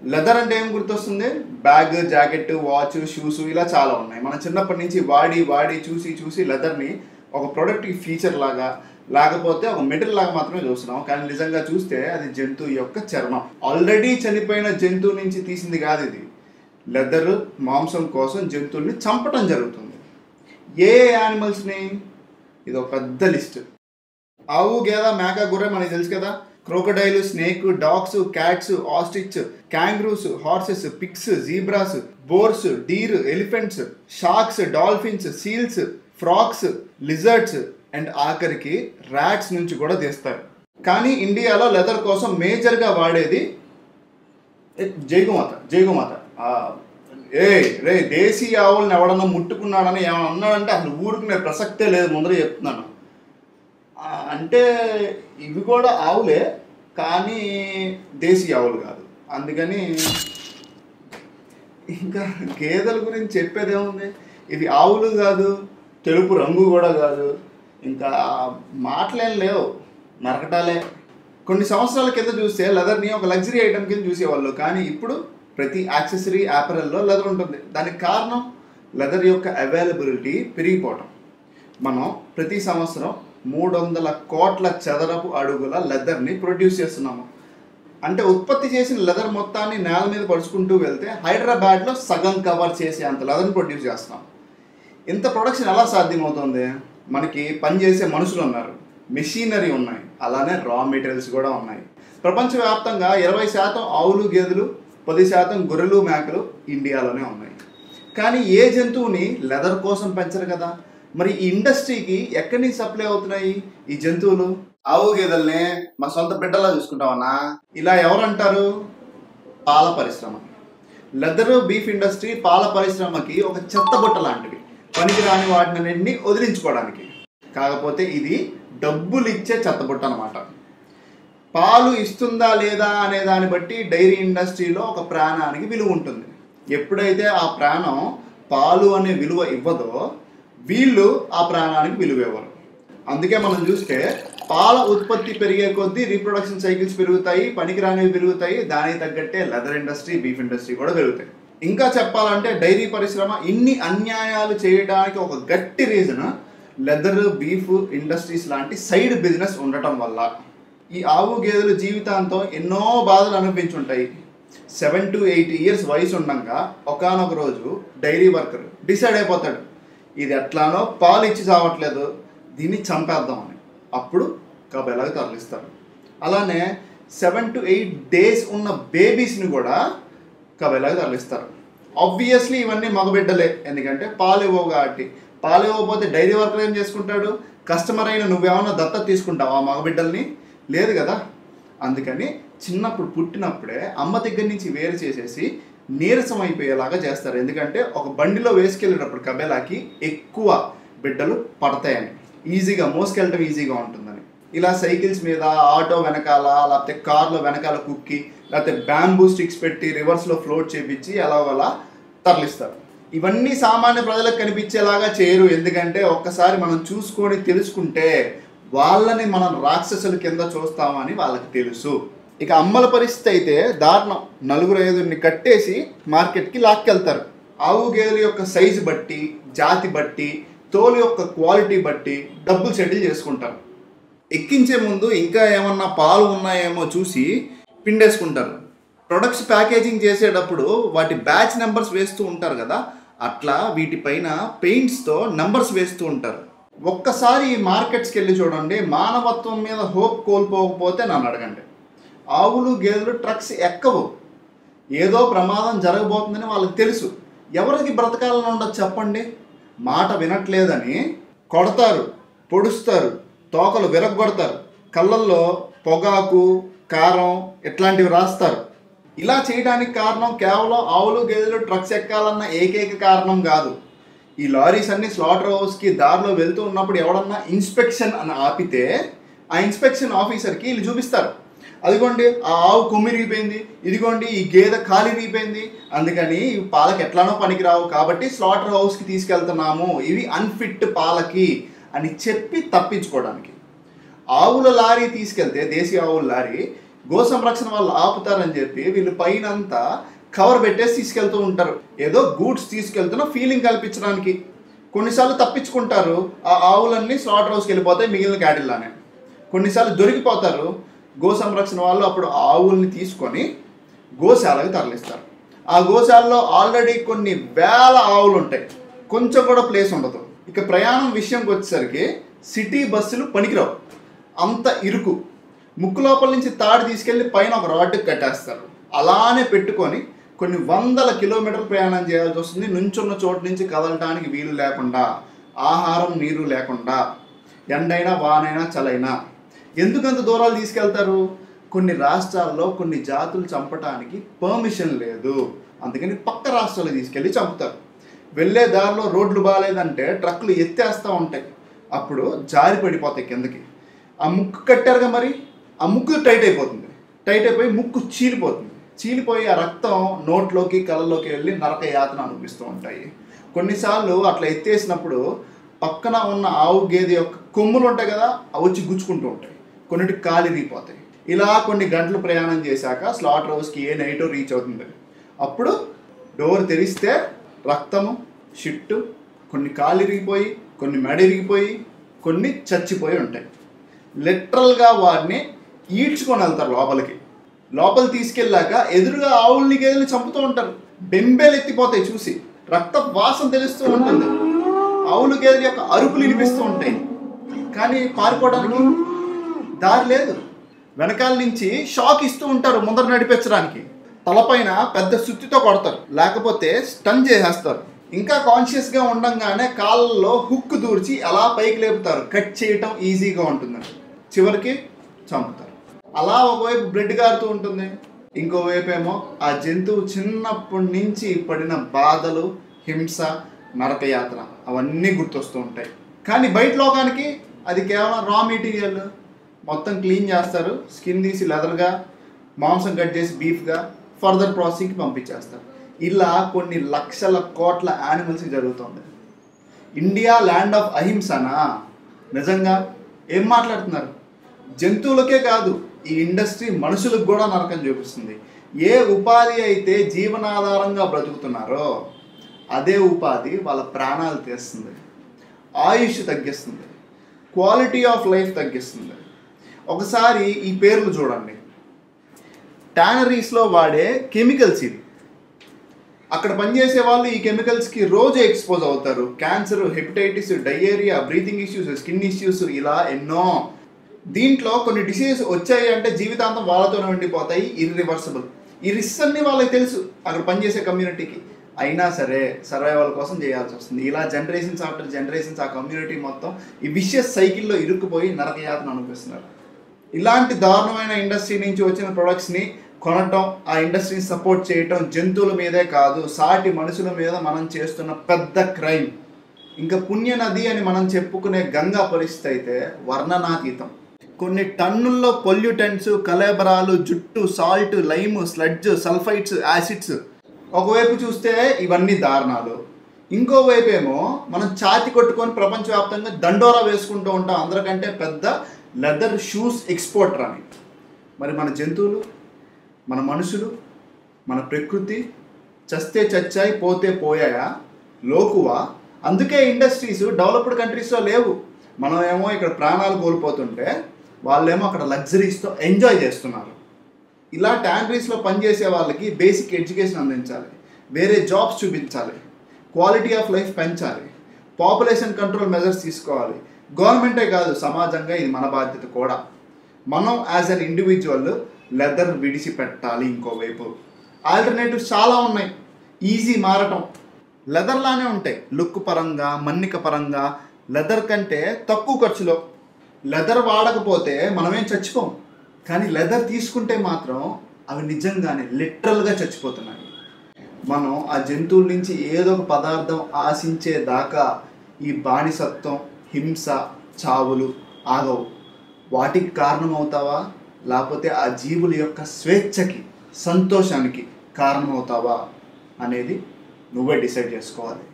leather అంటే ఏం గుర్తొస్తుంది బ్యాగ్ జాకెట్ వాచ్ షూస్ ఇలా చాలా ఉన్నాయి మనం చిన్నప్పటి నుంచి వాడి వాడి చూసి చూసి లెదర్ని ఒక ప్రొడక్ట్కి ఫీచర్ లాగా లేకపోతే ఒక మెటీరియల్ లాగా మాత్రమే చూస్తున్నాం కానీ నిజంగా చూస్తే అది జంతువు యొక్క చర్మం ఆల్రెడీ చనిపోయిన జంతువు నుంచి తీసింది కాదు ఇది లెదర్ మాంసం కోసం జంతువుల్ని చంపటం జరుగుతుంది ఏ యానిమల్స్ని ఇది ఒక పెద్ద లిస్ట్ ఆవు గేద మేక గొర్రె మనకి తెలుసు కదా crocodile snake dogs cats ostrich kangaroos horses pigs zebras boars deer elephants sharks dolphins seals frogs lizards and ఆఖరికి ర్యాట్స్ నుంచి కూడా తీస్తారు కానీ ఇండియాలో లెదర్ కోసం మేజర్గా వాడేది ఏ, జైగుమాత జైగుమాత ఆ, ఏ రే దేశీ ఆవులను ఎవడన్నా ముట్టుకున్నాడని ఏమన్నా అన్నాడంటే అసలు ఊరుకునే ప్రసక్తే లేదు ముందర చెప్తున్నాను ఆ, అంటే ఇవి కూడా ఆవులే కానీ దేశీ ఆవులు కాదు అందుకని ఇంకా గేదెల గురించి చెప్పేది ఏముంది ఇవి ఆవులు కాదు తెలుపు రంగు కూడా కాదు ఇంకా మాటలేం లేవు నరకటాలే కొన్ని సంవత్సరాల కింద చూస్తే లెదర్ని ఒక లగ్జరీ ఐటమ్ కింద చూసేవాళ్ళు కానీ ఇప్పుడు ప్రతి యాక్సెసరీ యాపరల్లో లెదర్ ఉంటుంది దానికి కారణం లెదర్ యొక్క అవైలబిలిటీ పెరిగిపోవటం మనం ప్రతి సంవత్సరం మూడు వందల కోట్ల చదరపు అడుగుల లెదర్ని ప్రొడ్యూస్ చేస్తున్నాము అంటే ఉత్పత్తి చేసిన లెదర్ మొత్తాన్ని నేల మీద పరుచుకుంటూ వెళ్తే హైదరాబాద్లో సగం కవర్ చేసే అంత లెదర్ని ప్రొడ్యూస్ చేస్తున్నాం ఇంత ప్రొడక్షన్ ఎలా సాధ్యమవుతుంది మనకి పనిచేసే మనుషులు ఉన్నారు మెషినరీ ఉన్నాయి అలానే రా మెటీరియల్స్ కూడా ఉన్నాయి ప్రపంచవ్యాప్తంగా ఇరవై శాతం ఆవులు గేదెలు పది శాతం గొర్రెలు మేకలు ఇండియాలోనే ఉన్నాయి కానీ ఏ జంతువుని లెదర్ కోసం పెంచరు కదా మరి ఈ ఇండస్ట్రీకి ఎక్కడి నుంచి సప్లై అవుతున్నాయి ఈ జంతువులు ఆవు గేదెల్ని మా సొంత బిడ్డలా చూసుకుంటామన్నా ఇలా ఎవరంటారు పాల పరిశ్రమ లెదర్ బీఫ్ ఇండస్ట్రీ పాల పరిశ్రమకి ఒక చెత్త బుట్ట లాంటివి పనికిరాని వాటినన్నింటినీ వదిలించుకోవడానికి కాకపోతే ఇది డబ్బులు ఇచ్చే చెత్తబుట్ట అనమాట పాలు ఇస్తుందా లేదా అనే దాన్ని బట్టి డైరీ ఇండస్ట్రీలో ఒక ప్రాణానికి విలువ ఉంటుంది ఎప్పుడైతే ఆ ప్రాణం పాలు అనే విలువ ఇవ్వదో వీళ్ళు ఆ ప్రాణానికి విలువ ఇవ్వరు అందుకే మనం చూస్తే పాల ఉత్పత్తి పెరిగే కొద్దీ రీప్రొడక్షన్ సైకిల్స్ పెరుగుతాయి పనికిరానివి పెరుగుతాయి దానికి తగ్గట్టే లెదర్ ఇండస్ట్రీ బీఫ్ ఇండస్ట్రీ కూడా పెరుగుతాయి ఇంకా చెప్పాలంటే డైరీ పరిశ్రమ ఇన్ని అన్యాయాలు చేయడానికి ఒక గట్టి రీజన్ లెదర్ బీఫ్ ఇండస్ట్రీస్ లాంటి సైడ్ బిజినెస్ ఉండటం వల్ల ఈ ఆవు గేదెలు జీవితాంతం ఎన్నో బాధలు అనిపించుంటాయి సెవెన్ టు ఎయిట్ ఇయర్స్ వయసు ఉండగా ఒకనొక రోజు డైరీ వర్కర్ డిసైడ్ అయిపోతాడు ఇది ఎట్లానో పాలు ఇచ్చి చావట్లేదు దీన్ని చంపేద్దామని అప్పుడు కబేలాగా తరలిస్తారు అలానే సెవెన్ టు ఎయిట్ డేస్ ఉన్న బేబీస్ని కూడా కబేలాగా తరలిస్తారు ఆబ్వియస్లీ ఇవన్నీ మగబిడ్డలే ఎందుకంటే పాలు ఇవ్వవు కాబట్టి పాలు ఇవ్వకపోతే డైరీ వర్కర్ ఏం చేసుకుంటాడు కస్టమర్ అయిన నువ్వేమన్నా దత్తత తీసుకుంటావా మగబిడ్డల్ని లేదు కదా అందుకని చిన్నప్పుడు పుట్టినప్పుడే అమ్మ దగ్గర నుంచి వేరు చేసేసి నీరసం అయిపోయేలాగా చేస్తారు ఎందుకంటే ఒక బండిలో వేసుకెళ్ళేటప్పుడు కబేలాకి ఎక్కువ బిడ్డలు పడతాయని ఈజీగా మోసుకెళ్ళడం ఈజీగా ఉంటుందని ఇలా సైకిల్స్ మీద ఆటో వెనకాల లేకపోతే కార్లో వెనకాల కుక్కి లేకపోతే బ్యాంబూ స్టిక్స్ పెట్టి రివర్స్లో ఫ్లోట్ చేపించి అలా అలా తరలిస్తారు ఇవన్నీ సామాన్య ప్రజలకు కనిపించేలాగా చేయరు ఎందుకంటే ఒక్కసారి మనం చూసుకొని తెలుసుకుంటే వాళ్ళని మనం రాక్షసుల కింద చూస్తామని వాళ్ళకి తెలుసు ఇక అమ్మల పరిస్థితి అయితే దారుణం నలుగురు ఐదుగురిని కట్టేసి మార్కెట్కి లాక్కెళ్తారు ఆవు గేదెల యొక్క సైజు బట్టి జాతి బట్టి తోలు యొక్క క్వాలిటీ బట్టి డబ్బులు సెటిల్ చేసుకుంటారు ఎక్కించే ముందు ఇంకా ఏమన్నా పాలు ఉన్నాయేమో చూసి పిండేసుకుంటారు ప్రొడక్ట్స్ ప్యాకేజింగ్ చేసేటప్పుడు వాటి బ్యాచ్ నెంబర్స్ వేస్తూ ఉంటారు కదా అట్లా వీటిపైన పెయింట్స్తో నంబర్స్ వేస్తూ ఉంటారు ఒక్కసారి ఈ మార్కెట్స్కి వెళ్ళి చూడండి మానవత్వం మీద హోప్ కోల్పోకపోతే నన్ను అడగండి ఆవులు గేదెలు ట్రక్స్ ఎక్కవు ఏదో ప్రమాదం జరగబోతుందని వాళ్ళకి తెలుసు ఎవరికి బ్రతకాలని ఉండదు చెప్పండి మాట వినట్లేదని కొడతారు పొడుస్తారు తోకలు విరగొడతారు కళ్ళల్లో పొగాకు కారం ఇట్లాంటివి రాస్తారు ఇలా చేయడానికి కారణం కేవలం ఆవులు గేదెలు ట్రక్స్ ఎక్కాలన్న ఏకైక కారణం కాదు ఈ లారీస్ అన్ని స్లాటర్ హౌస్కి దారిలో వెళ్తూ ఉన్నప్పుడు ఎవడన్నా ఇన్స్పెక్షన్ అని ఆపితే ఆ ఇన్స్పెక్షన్ ఆఫీసర్కి వీళ్ళు చూపిస్తారు అదిగోండి ఆ ఆవు కొమ్మిరిగిపోయింది ఇదిగోండి ఈ గేదె కాలిరిగిపోయింది అందుకని ఇవి పాలకి ఎట్లానో పనికిరావు కాబట్టి స్లాటర్ హౌస్కి తీసుకెళ్తున్నాము ఇవి అన్ఫిట్ పాలకి అని చెప్పి తప్పించుకోవడానికి ఆవుల లారీ తీసుకెళ్తే దేశీయ ఆవుల లారీ గో సంరక్షణ వాళ్ళు ఆపుతారని చెప్పి వీళ్ళు పైన అంతా కవర్ పెట్టేసి తీసుకెళ్తూ ఉంటారు ఏదో గూడ్స్ తీసుకెళ్తున్న ఫీలింగ్ కల్పించడానికి కొన్నిసార్లు తప్పించుకుంటారు ఆ ఆవులన్నీ స్లాటర్ హౌస్కి వెళ్ళిపోతాయి మిగిలిన క్యాటిల్లానే కొన్నిసార్లు దొరికిపోతారు గో సంరక్షణ వాళ్ళు అప్పుడు ఆవుల్ని తీసుకొని గోశాలకు తరలిస్తారు ఆ గోశాలలో ఆల్రెడీ కొన్ని వేల ఆవులు ఉంటాయి కొంచెం కూడా ప్లేస్ ఉండదు ఇక ప్రయాణం విషయంకి వచ్చేసరికి సిటీ బస్సులు పనికిరావు అంత ఇరుకు ముక్కు లోపల నుంచి తాడు తీసుకెళ్ళి పైన ఒక రాడ్డుకి కట్టేస్తారు అలానే పెట్టుకొని కొన్ని వందల కిలోమీటర్లు ప్రయాణం చేయాల్సి వస్తుంది నుంచున్న చోటు నుంచి కదలటానికి వీలు లేకుండా ఆహారం నీరు లేకుండా ఎండైనా వానైనా చలైనా ఎందుకంత దూరాలు తీసుకెళ్తారు కొన్ని రాష్ట్రాల్లో కొన్ని జాతులు చంపటానికి పర్మిషన్ లేదు అందుకని పక్క రాష్ట్రాలు తీసుకెళ్ళి చంపుతారు వెళ్ళే దారిలో రోడ్లు బాగాలేదంటే ట్రక్కులు ఎత్తేస్తూ ఉంటాయి అప్పుడు జారి పడిపోతాయి కిందకి ఆ ముక్కు కట్టారుగా మరి ఆ ముక్కు టైట్ అయిపోతుంది టైట్ అయిపోయి ముక్కు చీలిపోతుంది చీలిపోయి ఆ రక్తం నోట్లోకి కళ్ళలోకి వెళ్ళి నరక యాతన అనిపిస్తూ ఉంటాయి కొన్నిసార్లు అట్లా ఎత్తేసినప్పుడు పక్కన ఉన్న ఆవు గేదె యొక్క కొమ్ములు ఉంటాయి కదా అవి వచ్చి గుచ్చుకుంటూ ఉంటాయి కొన్నిటికి కాలి రీపోతాయి ఇలా కొన్ని గంటలు ప్రయాణం చేశాక స్లాటర్ హౌస్కి ఏ నైటో రీచ్ అవుతుంది అప్పుడు డోర్ తెరిస్తే రక్తము షిట్టు కొన్ని కాలు ఇరిగిపోయి కొన్ని మెడ ఇరిగిపోయి కొన్ని చచ్చిపోయి ఉంటాయి లిటరల్గా వాడిని ఈడ్చుకొని వెళ్తారు లోపలికి లోపల తీసుకెళ్ళాక ఎదురుగా ఆవుల్ని గేదెలు చంపుతూ ఉంటారు బెంబేలు ఎత్తిపోతాయి చూసి రక్త వాసన తెలుస్తూ ఉంటుంది ఆవులు గేదెల యొక్క అరుపులు వినిపిస్తూ ఉంటాయి కానీ పారిపోవడానికి దారి లేదు వెనకాల నుంచి షాక్ ఇస్తూ ఉంటారు ముందర నడిపించడానికి తలపైన పెద్ద సుత్తితో కొడతారు లేకపోతే స్టన్ చేసేస్తారు ఇంకా కాన్షియస్గా ఉండంగానే కాళ్ళలో హుక్ దూర్చి అలా పైకి లేపుతారు కట్ చేయటం ఈజీగా ఉంటుందని చివరికి చంపుతారు అలా ఒకవైపు బ్లడ్ గారుతూ ఉంటుంది ఇంకోవైపు ఏమో ఆ జంతువు చిన్నప్పటి నుంచి పడిన బాధలు హింస నరకయాత్ర అవన్నీ గుర్తొస్తూ ఉంటాయి కానీ బయట లోకానికి అది కేవలం రా మెటీరియల్ మొత్తం క్లీన్ చేస్తారు స్కిన్ తీసి లెదర్గా మాంసం కట్ చేసి బీఫ్గా ఫర్దర్ ప్రాసెసింగ్కి పంపించేస్తారు ఇలా కొన్ని లక్షల కోట్ల యానిమల్స్కి జరుగుతుంది ఇండియా ల్యాండ్ ఆఫ్ అహింసనా నిజంగా ఏం మాట్లాడుతున్నారు జంతువులకే కాదు ఈ ఇండస్ట్రీ మనుషులకు కూడా నరకం చూపిస్తుంది ఏ ఉపాధి అయితే జీవనాధారంగా బ్రతుకుతున్నారో అదే ఉపాధి వాళ్ళ ప్రాణాలు తీస్తుంది ఆయుష్ తగ్గిస్తుంది క్వాలిటీ ఆఫ్ లైఫ్ తగ్గిస్తుంది ఒకసారి ఈ పేర్లు చూడండి టానరీస్లో వాడే కెమికల్స్ ఇవి అక్కడ పనిచేసే వాళ్ళు ఈ కెమికల్స్కి రోజు ఎక్స్పోజ్ అవుతారు cancer hepatitis diarrhoea breathing issues skin issues ఇలా ఎన్నో దీంట్లో కొన్ని డిసీజెస్ వచ్చాయి అంటే జీవితాంతం వాళ్ళతోనే ఉండిపోతాయి ఇర్రివర్సబుల్ ఈ రిస్క్ అన్ని వాళ్ళకి తెలుసు అక్కడ పనిచేసే కమ్యూనిటీకి అయినా సరే సర్వైవల్ కోసం చేయాల్సి వస్తుంది ఇలా జనరేషన్స్ ఆఫ్టర్ జనరేషన్స్ ఆ కమ్యూనిటీ మొత్తం ఈ విషయస్ సైకిల్లో ఇరుక్కుపోయి నరకయాతన అనిపిస్తున్నారు ఇలాంటి దారుణమైన ఇండస్ట్రీ నుంచి వచ్చిన ప్రొడక్ట్స్ని కొనటం ఆ ఇండస్ట్రీని సపోర్ట్ చేయటం జంతువుల మీదే కాదు సాటి మనుషుల మీద మనం చేస్తున్న పెద్ద క్రైమ్ ఇంకా పుణ్య నది అని మనం చెప్పుకునే గంగా పరిస్థితి అయితే వర్ణనాతీతం కొన్ని టన్నుల్లో పొల్యూటెంట్స్ కలేబరాలు జుట్టు salt lime sludge sulphites acids ఒకవైపు చూస్తే ఇవన్నీ దారుణాలు ఇంకోవైపు ఏమో మనం ఛాతి కొట్టుకొని ప్రపంచవ్యాప్తంగా దండోరా వేసుకుంటూ ఉంటాం అందరికంటే పెద్ద లెదర్ షూస్ ఎక్స్పోర్టర్ అని మరి మన జంతువులు మన మనుషులు మన ప్రకృతి చస్తే చచ్చాయి పోతే పోయాయా లోకువా అందుకే ఇండస్ట్రీస్ డెవలప్డ్ కంట్రీస్లో లేవు మనం ఏమో ఇక్కడ ప్రాణాలు కోల్పోతుంటే వాళ్ళేమో అక్కడ లగ్జరీస్తో ఎంజాయ్ చేస్తున్నారు ఇలా ట్యాండరీస్లో పనిచేసే వాళ్ళకి బేసిక్ ఎడ్యుకేషన్ అందించాలి వేరే జాబ్స్ చూపించాలి క్వాలిటీ ఆఫ్ లైఫ్ పెంచాలి పాపులేషన్ కంట్రోల్ మెజర్స్ తీసుకోవాలి గవర్నమెంటే కాదు సమాజంగా ఇది మన బాధ్యత కూడా మనం యాజ్ అన్ ఇండివిజువల్ లెదర్ విడిచిపెట్టాలి ఇంకోవైపు ఆల్టర్నేటివ్స్ చాలా ఉన్నాయి ఈజీ మారటం లెదర్లానే ఉంటాయి లుక్ పరంగా మన్నిక పరంగా లెదర్ కంటే తక్కువ ఖర్చులో లెదర్ వాడకపోతే మనమేం చచ్చిపోం కానీ లెదర్ తీసుకుంటే మాత్రం అవి నిజంగానే లిటరల్గా చచ్చిపోతున్నాయి మనం ఆ జంతువుల నుంచి ఏదో ఒక పదార్థం ఆశించే దాకా ఈ బానిసత్వం హింస చావులు ఆగవు వాటికి కారణమవుతావా లేకపోతే ఆ జీవుల యొక్క స్వేచ్ఛకి సంతోషానికి కారణమవుతావా అనేది నువ్వే డిసైడ్ చేసుకోవాలి